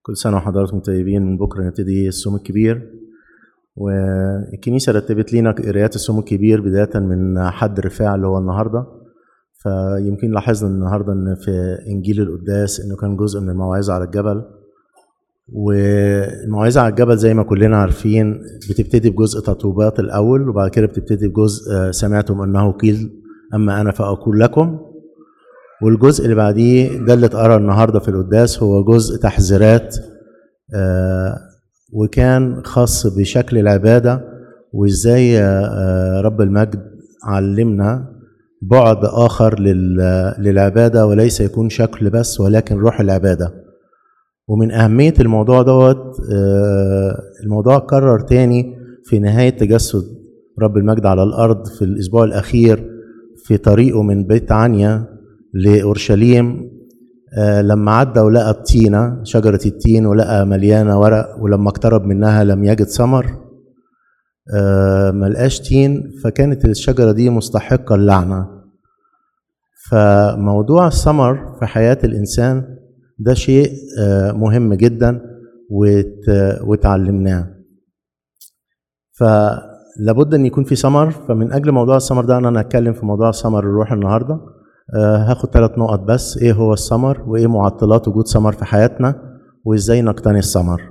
كل سنة وحضراتكم طيبين من بكرة نبتدي الصوم الكبير والكنيسة رتبت لينا قرايات الصوم الكبير بداية من حد رفاع اللي هو النهاردة فيمكن لاحظنا النهاردة إن في إنجيل القداس إنه كان جزء من الموعظة على الجبل والموعظة على الجبل زي ما كلنا عارفين بتبتدي بجزء تطوبات الأول وبعد كده بتبتدي بجزء آه، سمعتم أنه قيل أما أنا فأقول لكم والجزء اللي بعديه ده اللي اتقرا النهارده في القداس هو جزء تحذيرات آه، وكان خاص بشكل العباده وازاي آه، رب المجد علمنا بعد اخر لل- للعباده وليس يكون شكل بس ولكن روح العباده ومن اهميه الموضوع دوت آه، الموضوع اتكرر تاني في نهايه تجسد رب المجد على الارض في الاسبوع الاخير في طريقه من بيت عنيا لأورشليم آه، لما عدى ولقى التينة شجرة التين ولقى مليانة ورق ولما اقترب منها لم يجد ثمر آه، ملقاش تين فكانت الشجرة دي مستحقة اللعنة فموضوع الثمر في حياة الإنسان ده شيء آه، مهم جدا وت- وتعلمناه فلابد ان يكون في ثمر فمن اجل موضوع الثمر ده انا هتكلم في موضوع ثمر الروح النهارده آه، هاخد ثلاث نقط بس ايه هو الثمر وايه معطلات وجود ثمر في حياتنا وازاي نقتني الثمر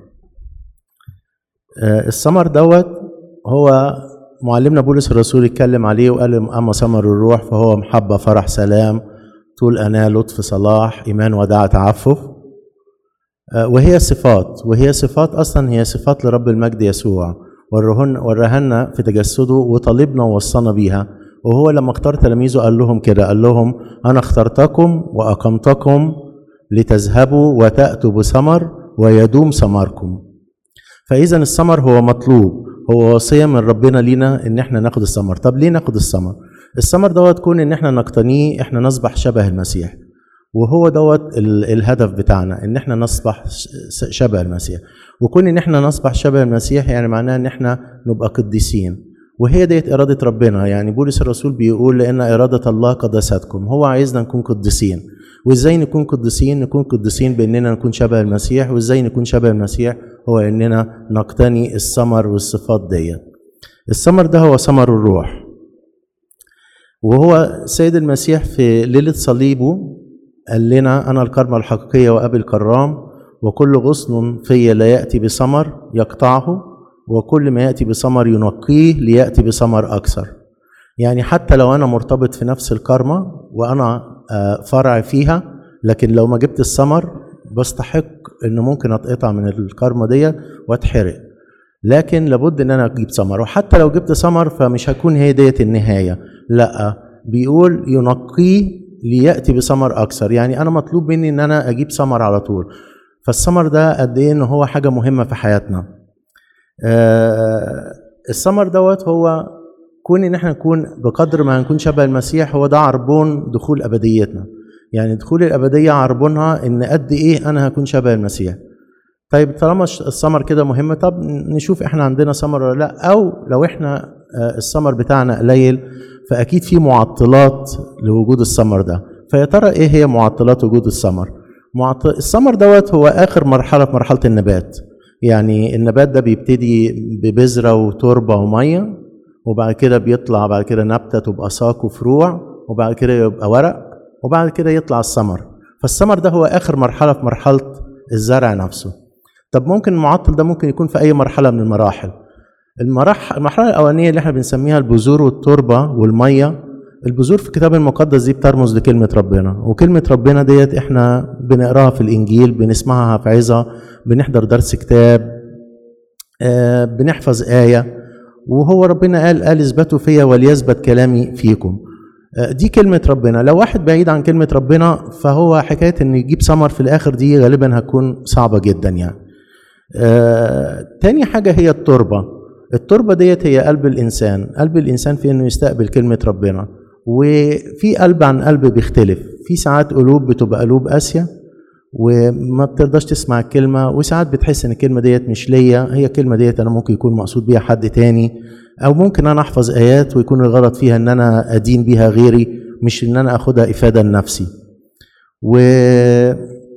آه، الثمر دوت هو معلمنا بولس الرسول اتكلم عليه وقال اما ثمر الروح فهو محبه فرح سلام طول انا لطف صلاح ايمان وداع تعفف آه، وهي صفات وهي صفات اصلا هي صفات لرب المجد يسوع ورهن ورهنا في تجسده وطالبنا ووصانا بيها وهو لما اختار تلاميذه قال لهم كده قال لهم انا اخترتكم واقمتكم لتذهبوا وتاتوا بثمر ويدوم ثمركم فاذا الثمر هو مطلوب هو وصيه من ربنا لينا ان احنا ناخد الثمر طب ليه ناخد الثمر الثمر دوت كون ان احنا نقتنيه احنا نصبح شبه المسيح وهو دوت ال- الهدف بتاعنا ان احنا نصبح ش- شبه المسيح وكون ان احنا نصبح شبه المسيح يعني معناه ان احنا نبقى قديسين وهي ديت إرادة ربنا يعني بولس الرسول بيقول لأن إرادة الله قدستكم هو عايزنا نكون قديسين وإزاي نكون قديسين نكون قديسين بأننا نكون شبه المسيح وإزاي نكون شبه المسيح هو أننا نقتني الثمر والصفات ديت الثمر ده هو ثمر الروح وهو سيد المسيح في ليلة صليبه قال لنا أنا الكرمة الحقيقية وأبي الكرام وكل غصن في لا يأتي بثمر يقطعه وكل ما يأتي بثمر ينقيه ليأتي بثمر أكثر يعني حتى لو أنا مرتبط في نفس الكرمة وأنا آه، فرع فيها لكن لو ما جبت الثمر بستحق إن ممكن أتقطع من الكرمة دي وأتحرق لكن لابد ان انا اجيب ثمر وحتى لو جبت ثمر فمش هتكون هي ديت النهايه لا بيقول ينقيه لياتي بثمر اكثر يعني انا مطلوب مني ان انا اجيب ثمر على طول فالثمر ده قد ايه ان هو حاجه مهمه في حياتنا آه الثمر دوت هو كون ان احنا نكون بقدر ما هنكون شبه المسيح هو ده عربون دخول ابديتنا يعني دخول الابديه عربونها ان قد ايه انا هكون شبه المسيح طيب طالما الش- الثمر كده مهم طب نشوف احنا عندنا ثمر ولا لا او لو احنا آه، الثمر بتاعنا قليل فاكيد في معطلات لوجود الثمر ده فيا ترى ايه هي معطلات وجود الثمر معط... الثمر دوت هو اخر مرحله في مرحله النبات يعني النبات ده بيبتدي ببذره وتربه وميه وبعد كده بيطلع بعد كده نبته تبقى ساق وفروع وبعد كده يبقى ورق وبعد كده يطلع الثمر فالثمر ده هو اخر مرحله في مرحله الزرع نفسه طب ممكن المعطل ده ممكن يكون في اي مرحله من المراحل المراحل المرحله الاولانيه اللي احنا بنسميها البذور والتربه والميه البذور في الكتاب المقدس دي بترمز لكلمه ربنا وكلمه ربنا ديت احنا بنقراها في الانجيل بنسمعها في عظه بنحضر درس كتاب آه، بنحفظ ايه وهو ربنا قال قال اثبتوا فيا وليثبت كلامي فيكم آه، دي كلمة ربنا لو واحد بعيد عن كلمة ربنا فهو حكاية انه يجيب ثمر في الاخر دي غالبا هتكون صعبة جدا يعني آه، تاني حاجة هي التربة التربة ديت هي قلب الإنسان قلب الإنسان في إنه يستقبل كلمة ربنا وفي قلب عن قلب بيختلف في ساعات قلوب بتبقى قلوب قاسية وما بترضاش تسمع الكلمة وساعات بتحس إن الكلمة ديت مش ليا هي الكلمة ديت أنا ممكن يكون مقصود بيها حد تاني أو ممكن أنا أحفظ آيات ويكون الغرض فيها إن أنا أدين بيها غيري مش إن أنا أخدها إفادة لنفسي و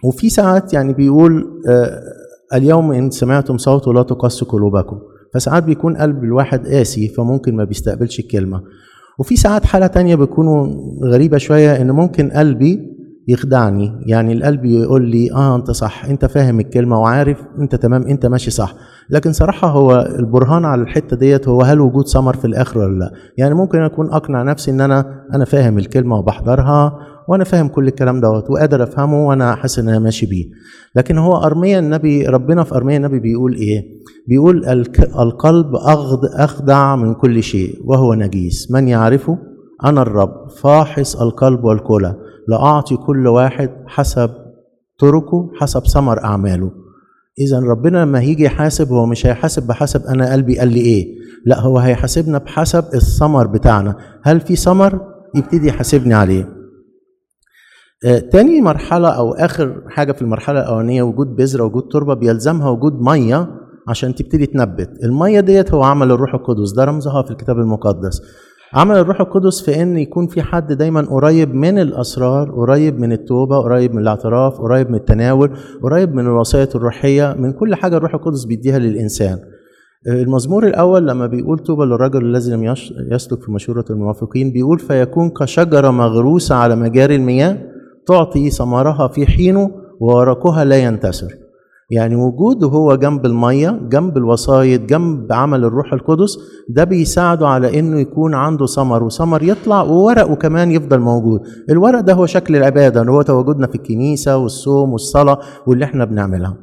وفي ساعات يعني بيقول آه، اليوم ان سمعتم صوته لا تقسوا قلوبكم فساعات بيكون قلب الواحد قاسي فممكن ما بيستقبلش الكلمه وفي ساعات حاله تانية بيكونوا غريبه شويه ان ممكن قلبي يخدعني يعني القلب يقول لي اه انت صح انت فاهم الكلمه وعارف انت تمام انت ماشي صح لكن صراحه هو البرهان على الحته ديت هو هل وجود ثمر في الاخر ولا لا يعني ممكن اكون اقنع نفسي ان انا انا فاهم الكلمه وبحضرها وانا فاهم كل الكلام دوت وقادر افهمه وانا حاسس ان انا ماشي بيه لكن هو ارميا النبي ربنا في ارميا النبي بيقول ايه بيقول الك- القلب أغض اخدع من كل شيء وهو نجيس من يعرفه انا الرب فاحص القلب والكلى لاعطي كل واحد حسب طرقه حسب ثمر اعماله اذا ربنا لما هيجي يحاسب هو مش هيحاسب بحسب انا قلبي قال لي ايه لا هو هيحاسبنا بحسب الثمر بتاعنا هل في ثمر يبتدي يحاسبني عليه آه، تاني مرحلة أو آخر حاجة في المرحلة الأولانية وجود بذرة وجود تربة بيلزمها وجود مية عشان تبتدي تنبت المية ديت هو عمل الروح القدس ده رمزها في الكتاب المقدس عمل الروح القدس في ان يكون في حد دايما قريب من الاسرار قريب من التوبه قريب من الاعتراف قريب من التناول قريب من الوصايا الروحيه من كل حاجه الروح القدس بيديها للانسان المزمور الاول لما بيقول طوبى للرجل الذي لم يش- يسلك في مشوره الموافقين بيقول فيكون كشجره مغروسه على مجاري المياه تعطي ثمرها في حينه وورقها لا ينتثر يعني وجوده هو جنب الميه جنب الوسايط جنب عمل الروح القدس ده بيساعده على انه يكون عنده ثمر وثمر يطلع وورقه كمان يفضل موجود الورق ده هو شكل العباده اللي هو تواجدنا في الكنيسه والصوم والصلاه واللي احنا بنعملها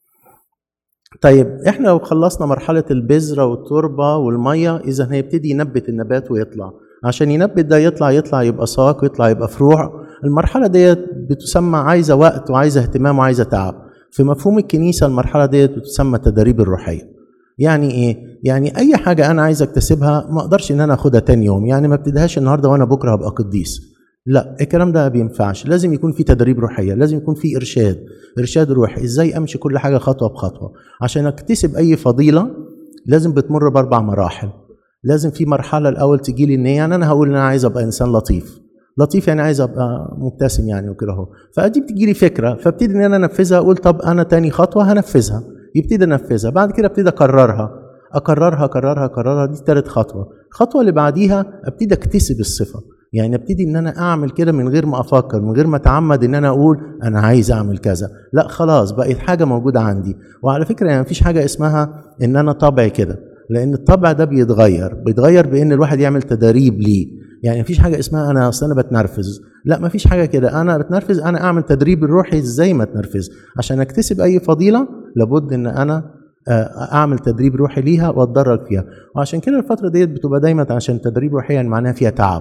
طيب احنا لو خلصنا مرحله البذره والتربه والميه اذا هيبتدي ينبت النبات ويطلع عشان ينبت ده يطلع يطلع يبقى ساق ويطلع يبقى فروع المرحله ديت بتسمى عايزه وقت وعايزه اهتمام وعايزه تعب في مفهوم الكنيسه المرحله ديت بتسمى التدريب الروحيه يعني ايه يعني اي حاجه انا عايز اكتسبها ما اقدرش ان انا اخدها تاني يوم يعني ما ابتديهاش النهارده وانا بكره هبقى قديس لا الكلام ده ما بينفعش لازم يكون في تدريب روحيه لازم يكون في ارشاد ارشاد روحي ازاي امشي كل حاجه خطوه بخطوه عشان اكتسب اي فضيله لازم بتمر باربع مراحل لازم في مرحله الاول تجي لي ان إيه؟ يعني انا هقول ان انا عايز ابقى انسان لطيف لطيف يعني عايز ابقى مبتسم يعني وكده اهو فدي بتجي لي فكره فابتدي ان انا انفذها اقول طب انا تاني خطوه هنفذها يبتدي انفذها بعد كده ابتدي اكررها اكررها اكررها اكررها دي تالت خطوه الخطوه اللي بعديها ابتدي اكتسب الصفه يعني ابتدي ان انا اعمل كده من غير ما افكر من غير ما اتعمد ان انا اقول انا عايز اعمل كذا لا خلاص بقت حاجه موجوده عندي وعلى فكره يعني مفيش حاجه اسمها ان انا طبعي كده لان الطبع ده بيتغير بيتغير بان الواحد يعمل تدريب ليه يعني مفيش حاجه اسمها انا اصل انا بتنرفز لا مفيش حاجه كده انا بتنرفز انا اعمل تدريب الروحي ازاي ما اتنرفز عشان اكتسب اي فضيله لابد ان انا اعمل تدريب روحي ليها واتدرج فيها وعشان كده الفتره ديت بتبقى دايما عشان تدريب روحي يعني معناها فيها تعب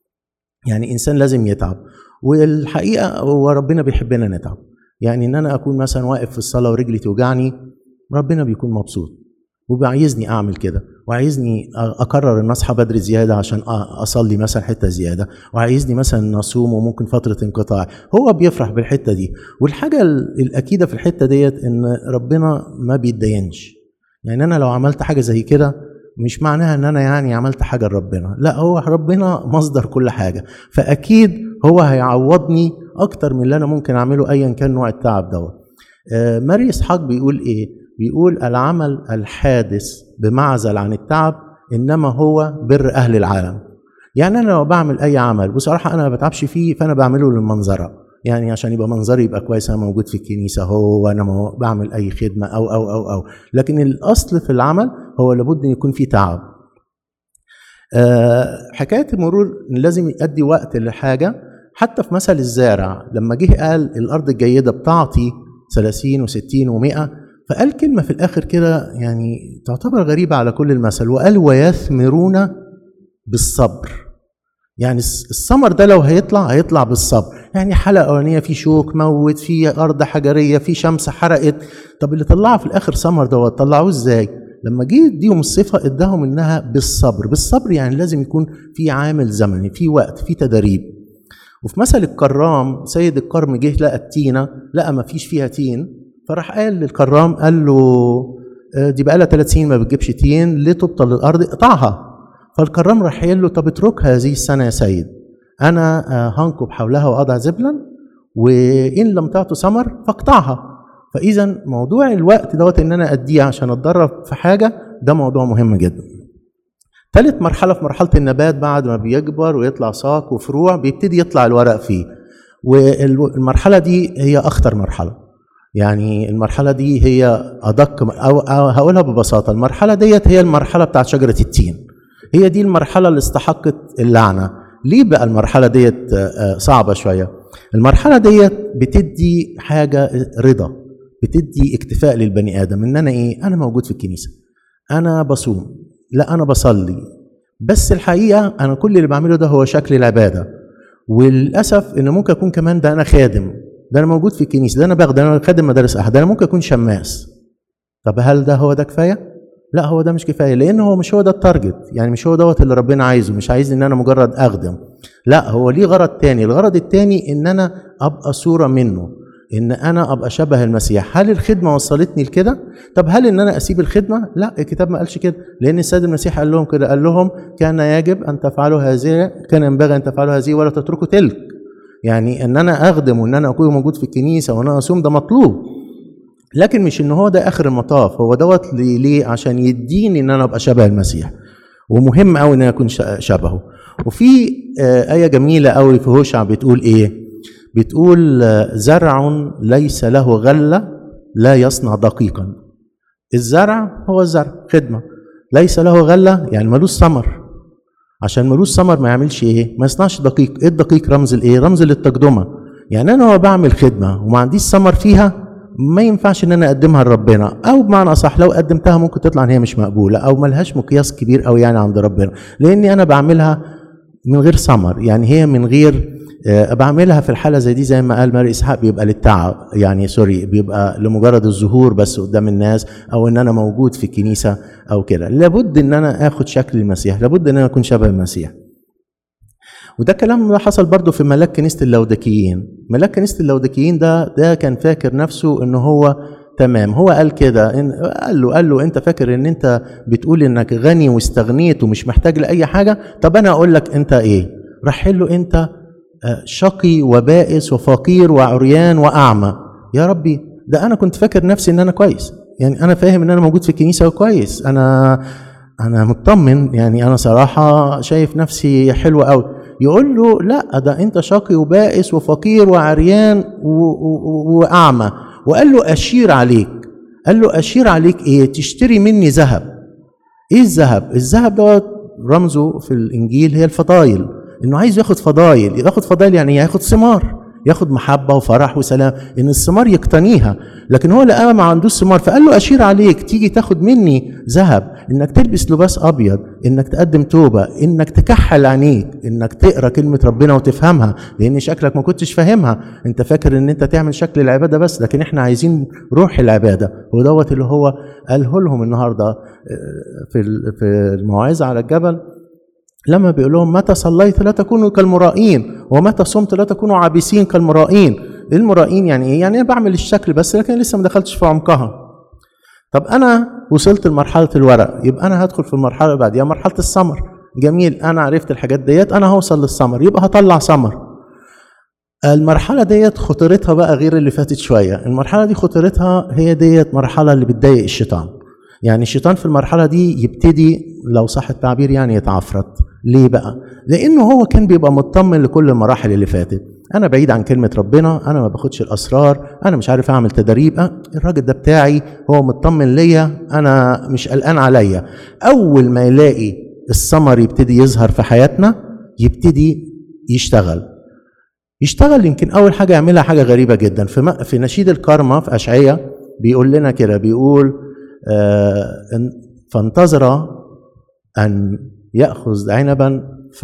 يعني انسان لازم يتعب والحقيقه هو ربنا بيحبنا نتعب يعني ان انا اكون مثلا واقف في الصلاه ورجلي توجعني ربنا بيكون مبسوط وبيعايزني اعمل كده وعايزني اكرر ان اصحى بدري زياده عشان اصلي مثلا حته زياده وعايزني مثلا اصوم وممكن فتره انقطاع هو بيفرح بالحته دي والحاجه الاكيده في الحته ديت ان ربنا ما بيتدينش يعني انا لو عملت حاجه زي كده مش معناها ان انا يعني عملت حاجه لربنا لا هو ربنا مصدر كل حاجه فاكيد هو هيعوضني اكتر من اللي انا ممكن اعمله ايا كان نوع التعب دوت آه ماري اسحاق بيقول ايه بيقول العمل الحادث بمعزل عن التعب انما هو بر اهل العالم يعني انا لو بعمل اي عمل بصراحه انا ما بتعبش فيه فانا بعمله للمنظره يعني عشان يبقى منظري يبقى كويس انا موجود في الكنيسه هو وانا بعمل اي خدمه او او او او لكن الاصل في العمل هو لابد ان يكون فيه تعب أه حكايه المرور لازم يؤدي وقت لحاجه حتى في مثل الزارع لما جه قال الارض الجيده بتعطي 30 و60 و100 فقال كلمة في الآخر كده يعني تعتبر غريبة على كل المثل وقال ويثمرون بالصبر يعني الثمر ده لو هيطلع هيطلع بالصبر يعني حلقة أولانية في شوك موت في أرض حجرية في شمس حرقت طب اللي طلعها في الآخر ثمر ده طلعوه إزاي؟ لما جه يديهم الصفة اداهم إنها بالصبر بالصبر يعني لازم يكون في عامل زمني في وقت في تدريب وفي مثل الكرام سيد الكرم جه لقى التينة لقى ما فيش فيها تين فراح قال للكرام قال له دي بقى لها ثلاث سنين ما بتجيبش تين ليه تبطل الارض اقطعها فالكرام راح قال له طب اتركها هذه السنه يا سيد انا هنكب حولها واضع زبلا وان لم تعطوا ثمر فاقطعها فاذا موضوع الوقت دوت ان انا اديه عشان اتدرب في حاجه ده موضوع مهم جدا ثالث مرحله في مرحله النبات بعد ما بيكبر ويطلع ساق وفروع بيبتدي يطلع الورق فيه والمرحله دي هي اخطر مرحله يعني المرحله دي هي ادق او, أو هقولها ببساطه المرحله ديت هي المرحله بتاعت شجره التين هي دي المرحله اللي استحقت اللعنه ليه بقى المرحله ديت صعبه شويه المرحله ديت بتدي حاجه رضا بتدي اكتفاء للبني ادم ان انا ايه انا موجود في الكنيسه انا بصوم لا انا بصلي بس الحقيقه انا كل اللي بعمله ده هو شكل العباده وللاسف ان ممكن اكون كمان ده انا خادم ده انا موجود في الكنيسه ده انا باخد انا خادم مدارس احد ده انا ممكن اكون شماس طب هل ده هو ده كفايه لا هو ده مش كفايه لان هو مش هو ده التارجت يعني مش هو دوت اللي ربنا عايزه مش عايز ان انا مجرد اخدم لا هو ليه غرض تاني الغرض التاني ان انا ابقى صوره منه ان انا ابقى شبه المسيح هل الخدمه وصلتني لكده طب هل ان انا اسيب الخدمه لا الكتاب ما قالش كده لان السيد المسيح قال لهم كده قال لهم كان يجب ان تفعلوا هذه كان ينبغي ان تفعلوا هذه ولا تتركوا تلك يعني ان انا اخدم وان انا اكون موجود في الكنيسه وان انا اصوم ده مطلوب لكن مش ان هو ده اخر المطاف هو دوت ليه عشان يديني ان انا ابقى شبه المسيح ومهم قوي ان انا اكون شبهه وفي ايه جميله قوي في هوشع بتقول ايه بتقول زرع ليس له غله لا يصنع دقيقا الزرع هو الزرع خدمه ليس له غله يعني ملوش ثمر عشان ملوش ثمر ما يعملش ايه ما يصنعش دقيق ايه الدقيق رمز الايه رمز للتقدمه يعني انا هو بعمل خدمه وما عنديش ثمر فيها ما ينفعش ان انا اقدمها لربنا او بمعنى اصح لو قدمتها ممكن تطلع ان هي مش مقبوله او ملهاش مقياس كبير قوي يعني عند ربنا لاني انا بعملها من غير ثمر يعني هي من غير بعملها في الحالة زي دي زي ما قال ماري إسحاق بيبقى للتعب يعني سوري بيبقى لمجرد الظهور بس قدام الناس أو إن أنا موجود في الكنيسة أو كده لابد إن أنا آخد شكل المسيح لابد إن أنا أكون شبه المسيح وده كلام ده حصل برضه في ملاك كنيسة اللودكيين ملاك كنيسة اللودكيين ده ده كان فاكر نفسه إن هو تمام هو قال كده إن قال له قال له انت فاكر ان انت بتقول انك غني واستغنيت ومش محتاج لاي حاجه طب انا اقول لك انت ايه راح له انت شقي وبائس وفقير وعريان واعمى يا ربي ده انا كنت فاكر نفسي ان انا كويس يعني انا فاهم ان انا موجود في الكنيسه كويس انا انا مطمن يعني انا صراحه شايف نفسي حلو قوي يقول له لا ده انت شقي وبائس وفقير وعريان واعمى وقال له اشير عليك قال له اشير عليك ايه تشتري مني ذهب ايه الذهب الذهب دوت رمزه في الانجيل هي الفضايل انه عايز ياخد فضايل ياخد فضايل يعني ياخد ثمار ياخد محبه وفرح وسلام ان الثمار يقتنيها لكن هو لقى ما عندوش ثمار فقال له اشير عليك تيجي تاخد مني ذهب انك تلبس لباس ابيض انك تقدم توبه انك تكحل عينيك انك تقرا كلمه ربنا وتفهمها لان شكلك ما كنتش فاهمها انت فاكر ان انت تعمل شكل العباده بس لكن احنا عايزين روح العباده ودوت اللي هو قاله لهم النهارده في في الموعظه على الجبل لما بيقول لهم متى صليت لا تكونوا كالمرائين ومتى صمت لا تكونوا عابسين كالمرائين المرائين يعني ايه يعني انا بعمل الشكل بس لكن لسه ما دخلتش في عمقها طب انا وصلت لمرحله الورق يبقى انا هدخل في المرحله اللي بعديها مرحله الثمر جميل انا عرفت الحاجات ديت انا هوصل للثمر يبقى هطلع ثمر المرحله ديت خطورتها بقى غير اللي فاتت شويه المرحله دي خطورتها هي ديت مرحله اللي بتضايق الشيطان يعني الشيطان في المرحله دي يبتدي لو صح التعبير يعني يتعفرت ليه بقى لانه هو كان بيبقى مطمن لكل المراحل اللي فاتت انا بعيد عن كلمه ربنا انا ما باخدش الاسرار انا مش عارف اعمل تدريب أه الراجل ده بتاعي هو مطمن ليا انا مش قلقان عليا اول ما يلاقي الثمر يبتدي يظهر في حياتنا يبتدي يشتغل يشتغل يمكن اول حاجه يعملها حاجه غريبه جدا في في نشيد الكارما في اشعياء بيقول لنا كده بيقول آه فانتظر ان ياخذ عنبا ف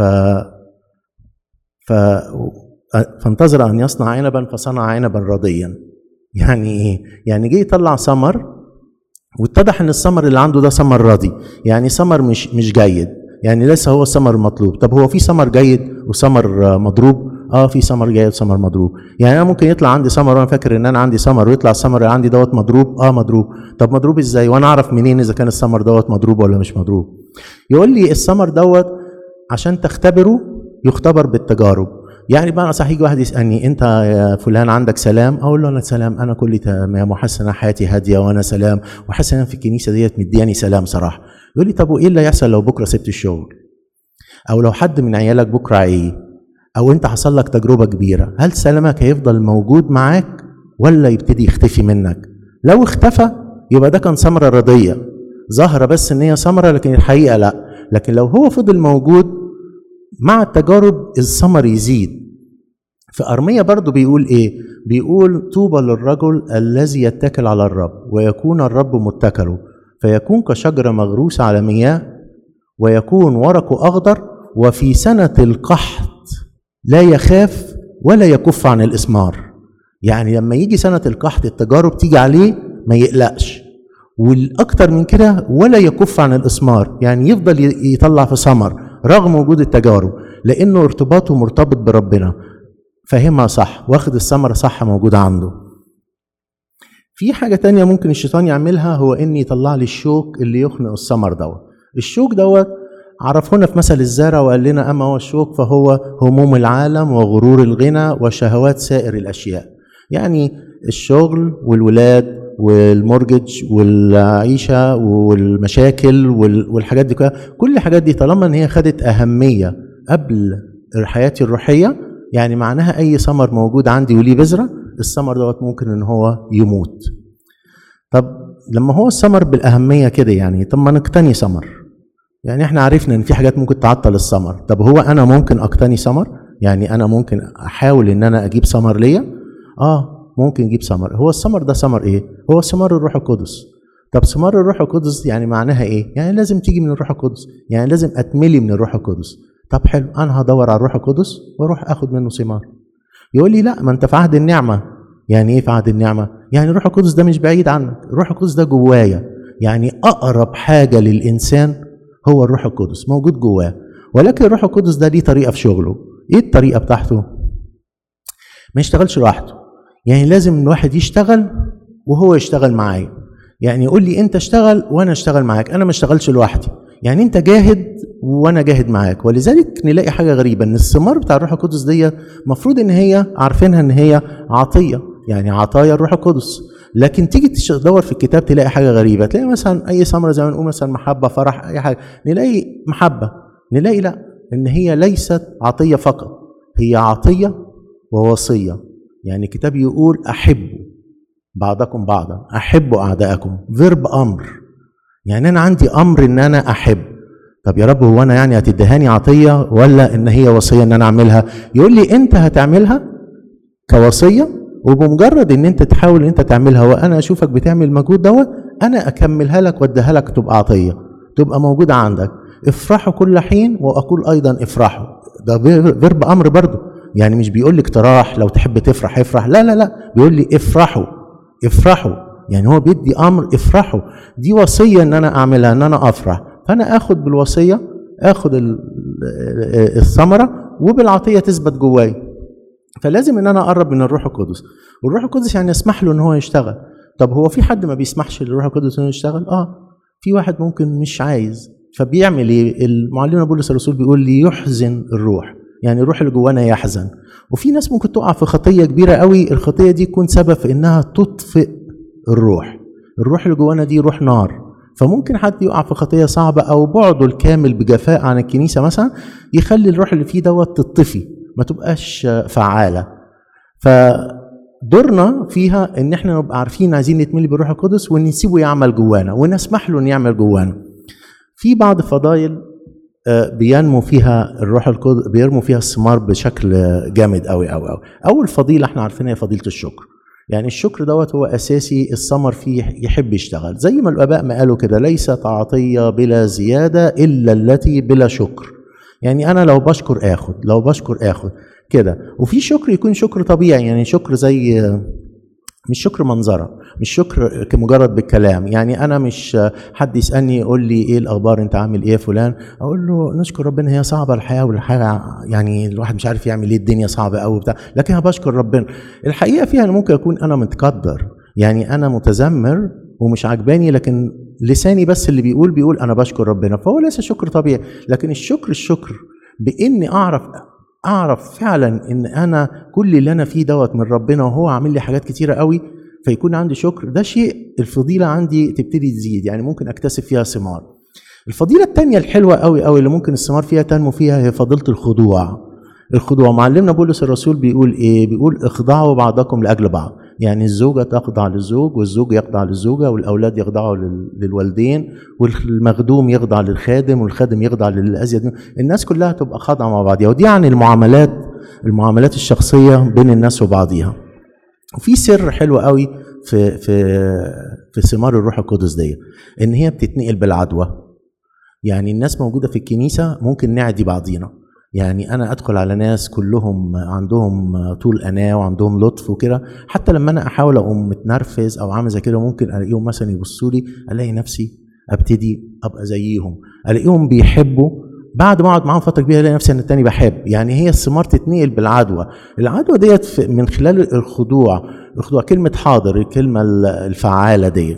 ف فانتظر ان يصنع عنبا فصنع عنبا رضيا يعني ايه يعني جه يطلع ثمر واتضح ان الثمر اللي عنده ده ثمر راضي يعني ثمر مش مش جيد يعني ليس هو الثمر المطلوب طب هو في ثمر جيد وثمر مضروب اه في ثمر جيد وثمر مضروب يعني انا ممكن يطلع عندي ثمر وانا فاكر ان انا عندي ثمر ويطلع الثمر اللي عندي دوت مضروب اه مضروب طب مضروب ازاي وانا اعرف منين اذا كان الثمر دوت مضروب ولا مش مضروب يقول لي الثمر دوت عشان تختبره يختبر بالتجارب يعني بقى صح يجي واحد يسالني انت يا فلان عندك سلام اقول له انا سلام انا كلي تمام وحاسس ان حياتي هاديه وانا سلام وحاسس ان في الكنيسه ديت مدياني سلام صراحه يقول لي طب وايه اللي هيحصل لو بكره سبت الشغل او لو حد من عيالك بكره ايه او انت حصل لك تجربه كبيره هل سلامك هيفضل موجود معاك ولا يبتدي يختفي منك لو اختفى يبقى ده كان ثمره رضيه ظاهره بس ان هي ثمره لكن الحقيقه لا لكن لو هو فضل موجود مع التجارب الثمر يزيد في أرمية برضو بيقول إيه؟ بيقول طوبى للرجل الذي يتكل على الرب ويكون الرب متكله فيكون كشجرة مغروسة على مياه ويكون ورقه أخضر وفي سنة القحط لا يخاف ولا يكف عن الإثمار يعني لما يجي سنة القحط التجارب تيجي عليه ما يقلقش والأكتر من كده ولا يكف عن الإثمار يعني يفضل يطلع في ثمر رغم وجود التجارب لأنه ارتباطه مرتبط بربنا فاهمها صح واخد الثمرة صح موجودة عنده في حاجة تانية ممكن الشيطان يعملها هو إن يطلع لي الشوك اللي يخنق الثمر دوت الشوك دوت عرفونا في مثل الزارع وقال لنا أما هو الشوك فهو هموم العالم وغرور الغنى وشهوات سائر الأشياء يعني الشغل والولاد والمورجج والعيشة والمشاكل والحاجات دي كلها كل الحاجات دي طالما ان هي خدت أهمية قبل حياتي الروحية يعني معناها أي ثمر موجود عندي وليه بذرة الثمر دوت ممكن ان هو يموت طب لما هو الثمر بالأهمية كده يعني طب ما نقتني ثمر يعني احنا عرفنا ان في حاجات ممكن تعطل الثمر طب هو انا ممكن اقتني ثمر يعني انا ممكن احاول ان انا اجيب ثمر ليا اه ممكن يجيب ثمر هو الثمر ده ثمر ايه هو ثمار الروح القدس طب ثمار الروح القدس يعني معناها ايه يعني لازم تيجي من الروح القدس يعني لازم اتملي من الروح القدس طب حلو انا هدور على الروح القدس واروح اخد منه ثمار يقول لي لا ما انت في عهد النعمه يعني ايه في عهد النعمه يعني الروح القدس ده مش بعيد عنك الروح القدس ده جوايا يعني اقرب حاجه للانسان هو الروح القدس موجود جواه ولكن الروح القدس ده ليه طريقه في شغله ايه الطريقه بتاعته ما يشتغلش لوحده يعني لازم الواحد يشتغل وهو يشتغل معايا يعني يقول لي انت اشتغل وانا اشتغل معاك انا ما اشتغلش لوحدي يعني انت جاهد وانا جاهد معاك ولذلك نلاقي حاجه غريبه ان الثمار بتاع الروح القدس دي المفروض ان هي عارفينها ان هي عطيه يعني عطايا الروح القدس لكن تيجي تدور في الكتاب تلاقي حاجه غريبه تلاقي مثلا اي ثمره زي ما نقول مثلا محبه فرح اي حاجه نلاقي محبه نلاقي لا ان هي ليست عطيه فقط هي عطيه ووصيه يعني الكتاب يقول احبوا بعضكم بعضا احبوا اعدائكم فيرب امر يعني انا عندي امر ان انا احب طب يا رب هو انا يعني هتدهاني عطيه ولا ان هي وصيه ان انا اعملها يقول لي انت هتعملها كوصيه وبمجرد ان انت تحاول ان انت تعملها وانا اشوفك بتعمل المجهود دوت انا اكملها لك واديها لك تبقى عطيه تبقى موجوده عندك افرحوا كل حين واقول ايضا افرحوا ده فيرب امر برضه يعني مش بيقول لي اقتراح لو تحب تفرح افرح لا لا لا بيقول لي افرحوا افرحوا يعني هو بيدي امر افرحوا دي وصيه ان انا اعملها ان انا افرح فانا اخد بالوصيه اخد الثمره وبالعطيه تثبت جواي فلازم ان انا اقرب من الروح القدس والروح القدس يعني يسمح له ان هو يشتغل طب هو في حد ما بيسمحش للروح القدس انه يشتغل اه في واحد ممكن مش عايز فبيعمل ايه المعلم بولس الرسول بيقول لي يحزن الروح يعني الروح اللي جوانا يحزن وفي ناس ممكن تقع في خطيه كبيره قوي الخطيه دي تكون سبب في انها تطفئ الروح الروح اللي جوانا دي روح نار فممكن حد يقع في خطيه صعبه او بعده الكامل بجفاء عن الكنيسه مثلا يخلي الروح اللي فيه دوت تطفي ما تبقاش فعاله فدورنا فيها ان احنا نبقى عارفين عايزين نتملي بالروح القدس ونسيبه يعمل جوانا ونسمح له انه يعمل جوانا في بعض فضائل بينمو فيها الروح القدس بيرموا فيها الثمار بشكل جامد قوي قوي قوي اول فضيله احنا عارفينها هي فضيله الشكر يعني الشكر دوت هو اساسي الثمر فيه يحب يشتغل زي ما الاباء ما قالوا كده ليست عطيه بلا زياده الا التي بلا شكر يعني انا لو بشكر اخد لو بشكر اخد كده وفي شكر يكون شكر طبيعي يعني شكر زي مش شكر منظرة مش شكر كمجرد بالكلام يعني أنا مش حد يسألني يقول لي إيه الأخبار أنت عامل إيه يا فلان أقول له نشكر ربنا هي صعبة الحياة والحاجة يعني الواحد مش عارف يعمل إيه الدنيا صعبة أوي بتاع لكن أنا بشكر ربنا الحقيقة فيها أنا ممكن أكون أنا متقدر يعني أنا متذمر ومش عجباني لكن لساني بس اللي بيقول بيقول أنا بشكر ربنا فهو ليس شكر طبيعي لكن الشكر الشكر بإني أعرف اعرف فعلا ان انا كل اللي انا فيه دوت من ربنا وهو عامل لي حاجات كتيره قوي فيكون عندي شكر ده شيء الفضيله عندي تبتدي تزيد يعني ممكن اكتسب فيها ثمار الفضيله الثانيه الحلوه قوي قوي اللي ممكن الثمار فيها تنمو فيها هي فضيله الخضوع الخضوع معلمنا بولس الرسول بيقول ايه بيقول اخضعوا بعضكم لاجل بعض يعني الزوجه تخضع للزوج والزوج يخضع للزوجه والاولاد يخضعوا لل- للوالدين والمخدوم يخضع للخادم والخادم يخضع للازيد منه. الناس كلها تبقى خاضعه مع بعضها ودي يعني المعاملات المعاملات الشخصيه بين الناس وبعضيها وفي سر حلو قوي في في في ثمار الروح القدس دي ان هي بتتنقل بالعدوى يعني الناس موجوده في الكنيسه ممكن نعدي بعضينا يعني انا ادخل على ناس كلهم عندهم طول اناه وعندهم لطف وكده حتى لما انا احاول اقوم متنرفز او عامل زي كده ممكن الاقيهم مثلا يبصوا لي الاقي نفسي ابتدي ابقى زيهم الاقيهم بيحبوا بعد ما اقعد معاهم فتره كبيره الاقي نفسي انا التاني بحب يعني هي الثمار تتنقل بالعدوى العدوى ديت في- من خلال الخضوع الخضوع كلمه حاضر الكلمه الفعاله ديت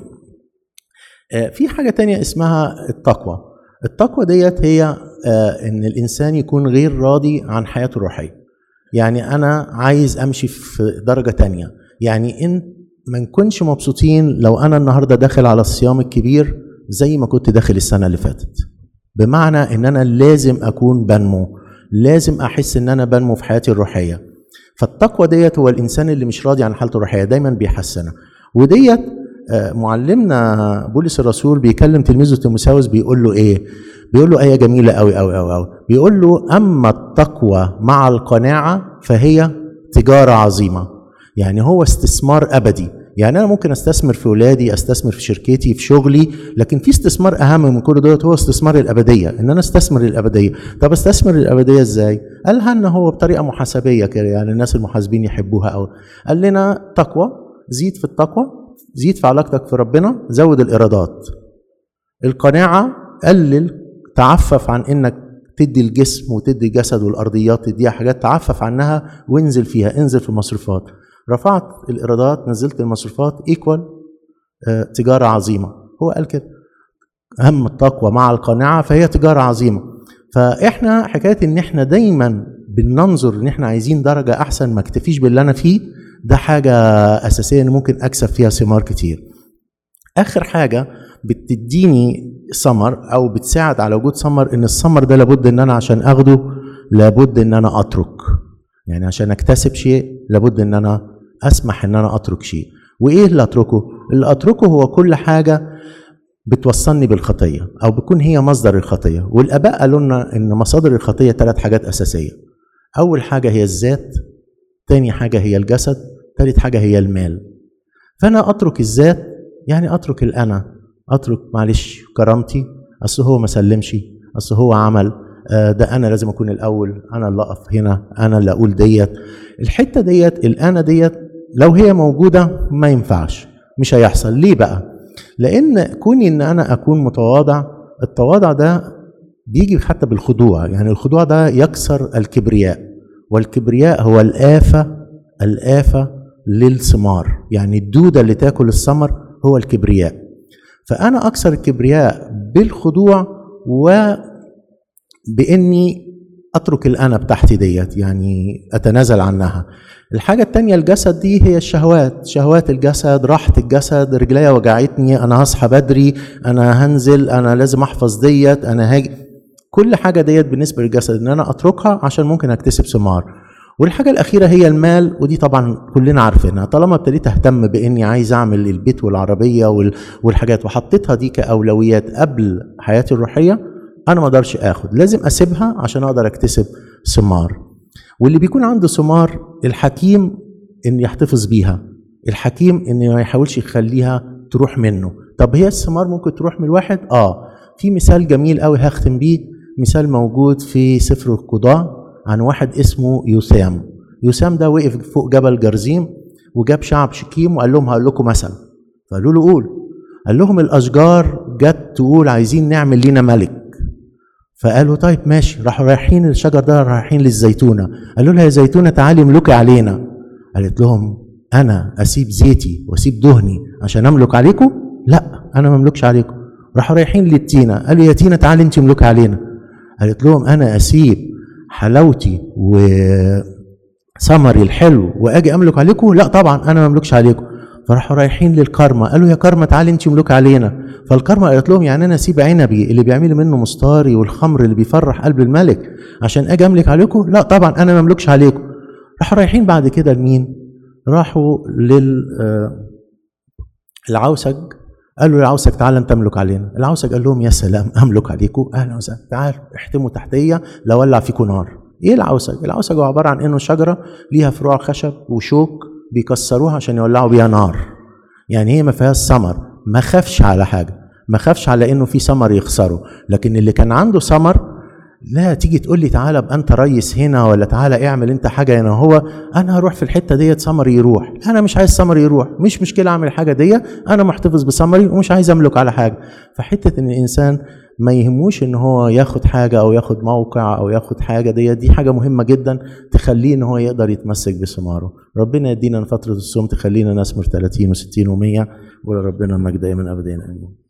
آه، في حاجة تانية اسمها التقوى التقوى ديت هي آه، ان الانسان يكون غير راضي عن حياته الروحية يعني انا عايز امشي في درجة تانية يعني ان ما نكونش مبسوطين لو انا النهاردة داخل على الصيام الكبير زي ما كنت داخل السنة اللي فاتت بمعنى ان انا لازم اكون بنمو لازم احس ان انا بنمو في حياتي الروحية فالتقوى ديت هو الانسان اللي مش راضي عن حالته الروحية دايما بيحسنها وديت آه، معلمنا بولس الرسول بيكلم تلميذه تيموساوس بيقول له ايه بيقول له ايه جميله قوي قوي قوي قوي بيقول له اما التقوى مع القناعه فهي تجاره عظيمه يعني هو استثمار ابدي يعني انا ممكن استثمر في ولادي استثمر في شركتي في شغلي لكن في استثمار اهم من كل دوت هو استثمار الابديه ان انا استثمر الابديه طب استثمر الابديه ازاي قالها ان هو بطريقه محاسبيه كده يعني الناس المحاسبين يحبوها قوي قال لنا تقوى زيد في التقوى زيد في علاقتك في ربنا زود الايرادات القناعه قلل تعفف عن انك تدي الجسم وتدي الجسد والارضيات تديها حاجات تعفف عنها وانزل فيها انزل في المصروفات رفعت الايرادات نزلت المصروفات ايكوال تجاره عظيمه هو قال كده اهم التقوى مع القناعه فهي تجاره عظيمه فاحنا حكايه ان احنا دايما بننظر ان احنا عايزين درجه احسن ما اكتفيش باللي انا فيه ده حاجه اساسيه ان ممكن اكسب فيها ثمار كتير اخر حاجه بتديني ثمر او بتساعد على وجود ثمر ان الثمر ده لابد ان انا عشان اخده لابد ان انا اترك يعني عشان اكتسب شيء لابد ان انا اسمح ان انا اترك شيء وايه اللي اتركه اللي اتركه هو كل حاجه بتوصلني بالخطيه او بتكون هي مصدر الخطيه والاباء قالوا لنا ان مصادر الخطيه ثلاث حاجات اساسيه اول حاجه هي الذات تاني حاجه هي الجسد ثالث حاجه هي المال فانا اترك الذات يعني اترك الانا اترك معلش كرامتي اصل هو ما سلمش اصل هو عمل آه، ده انا لازم اكون الاول انا اللي اقف هنا انا اللي اقول ديت الحته ديت الانا ديت لو هي موجوده ما ينفعش مش هيحصل ليه بقى لان كوني ان انا اكون متواضع التواضع ده بيجي حتى بالخضوع يعني الخضوع ده يكسر الكبرياء والكبرياء هو الآفة الآفة للثمار يعني الدودة اللي تاكل الثمر هو الكبرياء فأنا أكسر الكبرياء بالخضوع وبإني أترك الأنا بتاعتي ديت يعني أتنازل عنها الحاجة التانية الجسد دي هي الشهوات شهوات الجسد راحة الجسد رجليا وجعتني أنا هصحى بدري أنا هنزل أنا لازم أحفظ ديت أنا هاجي كل حاجة ديت بالنسبة للجسد إن أنا أتركها عشان ممكن أكتسب ثمار والحاجة الأخيرة هي المال ودي طبعا كلنا عارفينها طالما ابتديت أهتم بإني عايز أعمل البيت والعربية وال- والحاجات وحطيتها دي كأولويات قبل حياتي الروحية أنا ما أقدرش آخد لازم أسيبها عشان أقدر أكتسب ثمار واللي بيكون عنده ثمار الحكيم إن يحتفظ بيها الحكيم إن ما يحاولش يخليها تروح منه طب هي الثمار ممكن تروح من الواحد اه في مثال جميل قوي هختم بيه مثال موجود في سفر القضاء عن واحد اسمه يوسام يوسام ده وقف فوق جبل جرزيم وجاب شعب شكيم وقال لهم هقول لكم مثل فقالوا له قول قال لهم الاشجار جت تقول عايزين نعمل لنا ملك فقالوا طيب ماشي راحوا رايحين الشجر ده رايحين للزيتونه قالوا لها يا زيتونه تعالي املكي علينا قالت لهم انا اسيب زيتي واسيب دهني عشان املك عليكم لا انا ما املكش عليكم راحوا رايحين للتينه قالوا يا تينه تعالي انت املكي علينا قالت لهم انا اسيب حلاوتي وثمري الحلو واجي املك عليكم لا طبعا انا ما املكش عليكم فراحوا رايحين للكرمة قالوا يا كرمة تعالي انت ملوك علينا فالكرمة قالت لهم يعني انا اسيب عنبي اللي بيعملوا منه مستاري والخمر اللي بيفرح قلب الملك عشان اجي املك عليكم لا طبعا انا ما املكش عليكم راحوا رايحين بعد كده لمين راحوا لل آه، العوسج قالوا للعوسج تعالى انت املك علينا العوسج قال لهم يا سلام املك عليكم اهلا وسهلا تعالوا احتموا تحتيه لولع فيكم نار ايه العوسج العوسج هو عباره عن انه شجره ليها فروع خشب وشوك بيكسروها عشان يولعوا بيها نار يعني هي ما فيهاش ثمر ما خافش على حاجه ما خافش على انه في ثمر يخسره لكن اللي كان عنده ثمر لا تيجي تقول لي تعالى ابقى انت ريس هنا ولا تعالى اعمل انت حاجه هنا هو انا هروح في الحته ديت ثمري يروح انا مش عايز ثمري يروح مش مشكله اعمل الحاجه دي انا محتفظ بثمري ومش عايز املك على حاجه فحته ان الانسان ما يهموش ان هو ياخد حاجه او ياخد موقع او ياخد حاجه دي دي حاجه مهمه جدا تخليه ان هو يقدر يتمسك بثماره ربنا يدينا فتره الصوم تخلينا نثمر 30 و60 و100 ولربنا المجد دايما ابدا امين